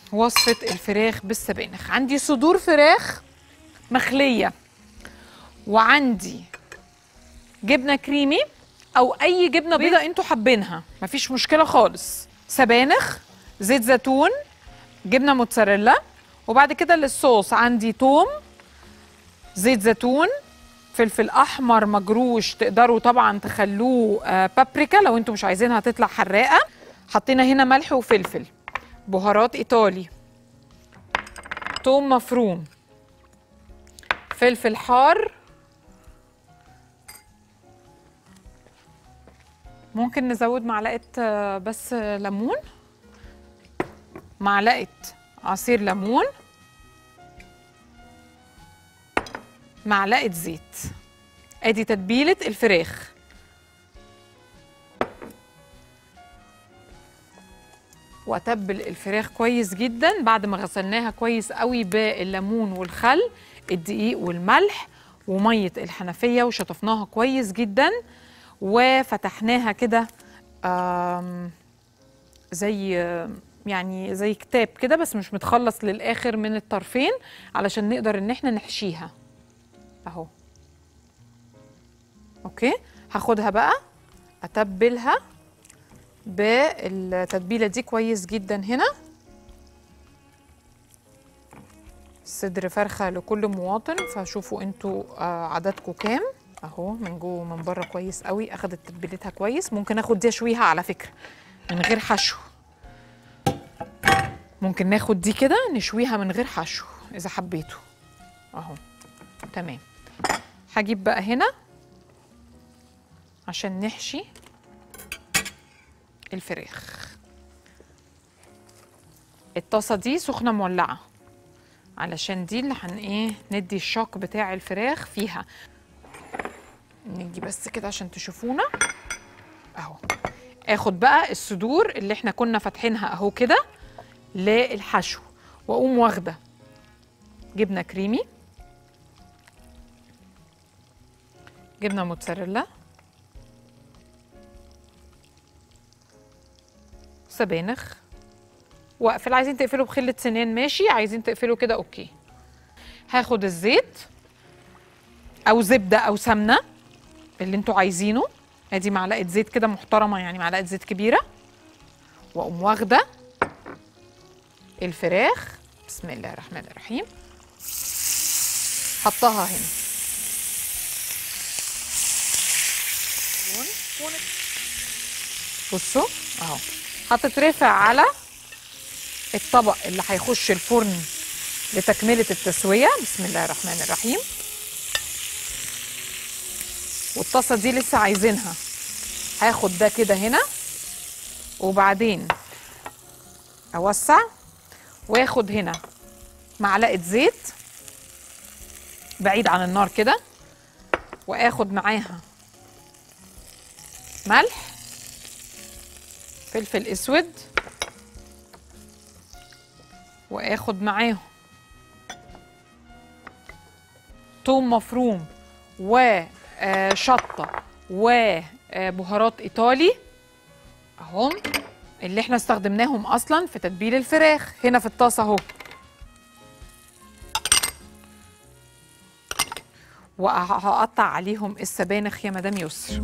وصفة الفراخ بالسبانخ عندي صدور فراخ مخلية وعندي جبنة كريمي أو أي جبنة بيضة أنتوا حابينها مفيش مشكلة خالص سبانخ زيت زيتون جبنة موتزاريلا وبعد كده للصوص عندي توم زيت زيتون فلفل احمر مجروش تقدروا طبعا تخلوه آه، بابريكا لو انتم مش عايزينها تطلع حراقه حطينا هنا ملح وفلفل بهارات ايطالي توم مفروم فلفل حار ممكن نزود معلقه آه، بس آه، ليمون معلقه عصير ليمون معلقه زيت ادي تتبيله الفراخ واتبل الفراخ كويس جدا بعد ما غسلناها كويس قوي بالليمون والخل الدقيق والملح وميه الحنفيه وشطفناها كويس جدا وفتحناها كده آم، زي يعني زي كتاب كده بس مش متخلص للاخر من الطرفين علشان نقدر ان احنا نحشيها اهو اوكي هاخدها بقى اتبلها بالتتبيله دي كويس جدا هنا صدر فرخه لكل مواطن فشوفوا انتوا آه، عددكم كام اهو من جوه ومن بره كويس قوي اخدت تتبيلتها كويس ممكن اخد دي اشويها على فكره من غير حشو ممكن ناخد دي كده نشويها من غير حشو اذا حبيتوا اهو تمام هجيب بقى هنا عشان نحشي الفراخ الطاسه دي سخنه مولعه علشان دي اللي هن ايه ندي الشوك بتاع الفراخ فيها نيجي بس كده عشان تشوفونا اهو اخد بقى الصدور اللي احنا كنا فاتحينها اهو كده للحشو واقوم واخده جبنه كريمي جبنه موتزاريلا سبانخ واقفل عايزين تقفلوا بخله سنان ماشي عايزين تقفلوا كده اوكي هاخد الزيت او زبده او سمنه اللي انتوا عايزينه ادي معلقه زيت كده محترمه يعني معلقه زيت كبيره واقوم واخده الفراخ بسم الله الرحمن الرحيم حطها هنا بصوا اهو هتترفع على الطبق اللي هيخش الفرن لتكملة التسوية بسم الله الرحمن الرحيم والطاسة دي لسه عايزينها هاخد ده كده هنا وبعدين اوسع واخد هنا معلقة زيت بعيد عن النار كده واخد معاها ملح فلفل اسود واخد معاهم توم مفروم وشطه وبهارات ايطالي اهم اللي احنا استخدمناهم اصلا في تتبيل الفراخ هنا في الطاسه اهو وهقطع عليهم السبانخ يا مدام يسر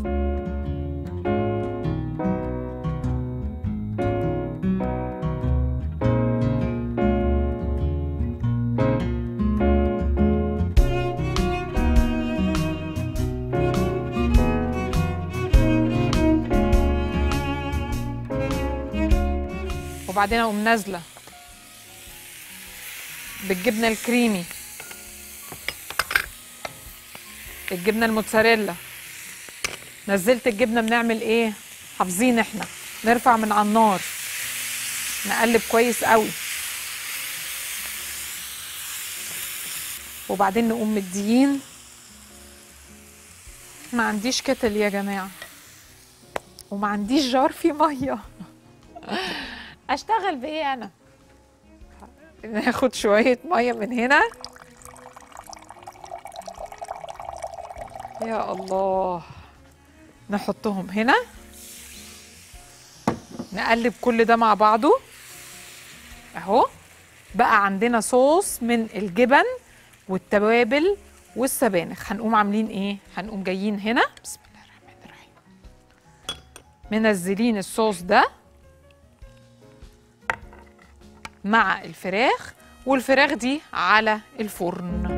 وبعدين اقوم نازله بالجبنه الكريمي الجبنه الموتزاريلا نزلت الجبنه بنعمل ايه حافظين احنا نرفع من على النار نقلب كويس قوي وبعدين نقوم مديين ما عنديش كتل يا جماعه وما عنديش جار فيه ميه اشتغل بايه انا ناخد شويه ميه من هنا يا الله نحطهم هنا نقلب كل ده مع بعضه اهو بقى عندنا صوص من الجبن والتوابل والسبانخ هنقوم عاملين ايه هنقوم جايين هنا بسم الله الرحمن الرحيم منزلين الصوص ده مع الفراخ والفراخ دي على الفرن